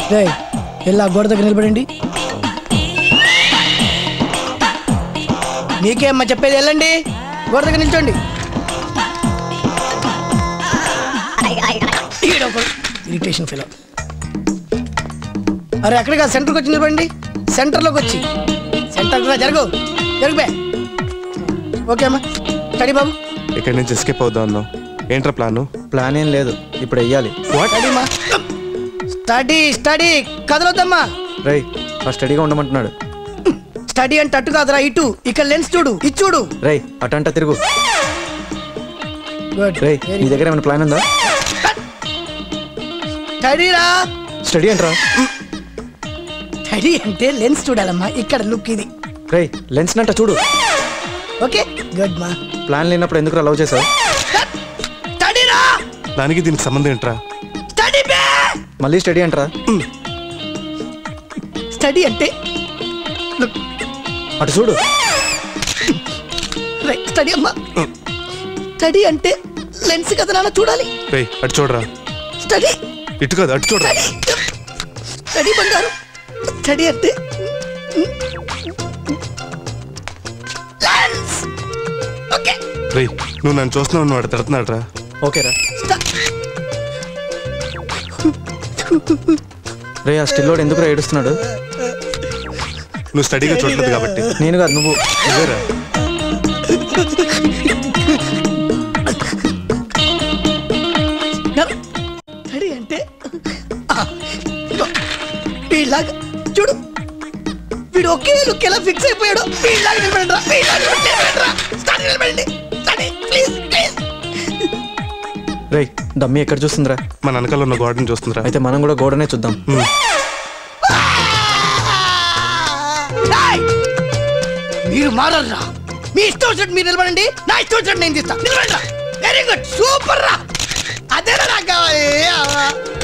రేయ్ వెళ్ళి ఆ గోడ దగ్గర నిలబడండి మీకేమ్మా చెప్పేది వెళ్ళండి గోడ దగ్గర నిల్చోండి ఇరిటేషన్ ఫిలో అరే ఎక్కడికి సెంటర్కి వచ్చి నిలబడండి సెంటర్లోకి వచ్చి సెంటర్ జరుగు జరుగుబే ఓకే అమ్మా స్టడీ బాబు ఇక్కడి నుంచి ఎస్కేప్ అవుదాం అన్నావు ఏంట్రా ప్లాను ప్లాన్ ఏం లేదు ఇప్పుడు వెయ్యాలి స్టడీ మా స్టడీ స్టడీ కదలొద్దమ్మా రై ఆ స్టడీగా ఉండమంటున్నాడు స్టడీ అంటే అటు కాదురా ఇటు ఇక్కడ లెన్స్ చూడు ఇది చూడు రై అటంట తిరుగు గుడ్ రై నీ దగ్గర ఏమైనా ప్లాన్ ఉందా స్టడీ రా స్టడీ అంటరా స్టడీ అంటే లెన్స్ చూడాలమ్మా ఇక్కడ లుక్ ఇది రై లెన్స్ నంట చూడు ఓకే గుడ్ మా ప్లాన్ లేనప్పుడు ఎందుకు లవ్ చేసావు స్టడీ రా దానికి దీనికి సంబంధం ఏంట్రా స్టడీ బే మళ్ళీ స్టడీ అంటరా స్టడీ అంటే లుక్ అటు చూడు రైట్ స్టడీ అమ్మా స్టడీ అంటే లెన్స్ కదా నాన్న చూడాలి రే అటు చూడరా స్టడీ ఇటు కాదు అటు చూడరా స్టడీ బంగారు స్టడీ అంటే లెన్స్ ఓకే రే నువ్వు నన్ను చూస్తున్నావు నువ్వు అటు తిడుతున్నాడు రా ఓకేరా రే ఆ స్టిల్లోడు ఎందుకు ఏడుస్తున్నాడు నువ్వు స్టడీగా చూడలేదు కాబట్టి నేను కాదు నువ్వు నువ్వేరా స్టడీ అంటే ఆ, ఇదిగో, వీళ్ళలాగా చూడు వీడు ఒకే లుక్ ఎలా ఫిక్స్ అయిపోయాడు వీళ్ళలాగా నిలబడండి రా, వీళ్ళలాగా నిలబడండి రా. స్టడీ నిలబడండి స్టడీ ప్లీజ్ ప్లీజ్ రే డమ్మీ ఎక్కడ చూస్తుందిరా మన వెనకాల ఉన్న గోడని చూస్తుందిరా అయితే మనం కూడా గోడనే చూద్దాం ఏయ్! మీరు మారర్రా మీ ఇష్టం వచ్చినట్టు మీరు నిలబడండి నా ఇష్టం వచ్చినట్టు నేను తీస్తా నిలబడండి వెరీ గుడ్ సూపర్ రా అదేనా నాకు కావాలి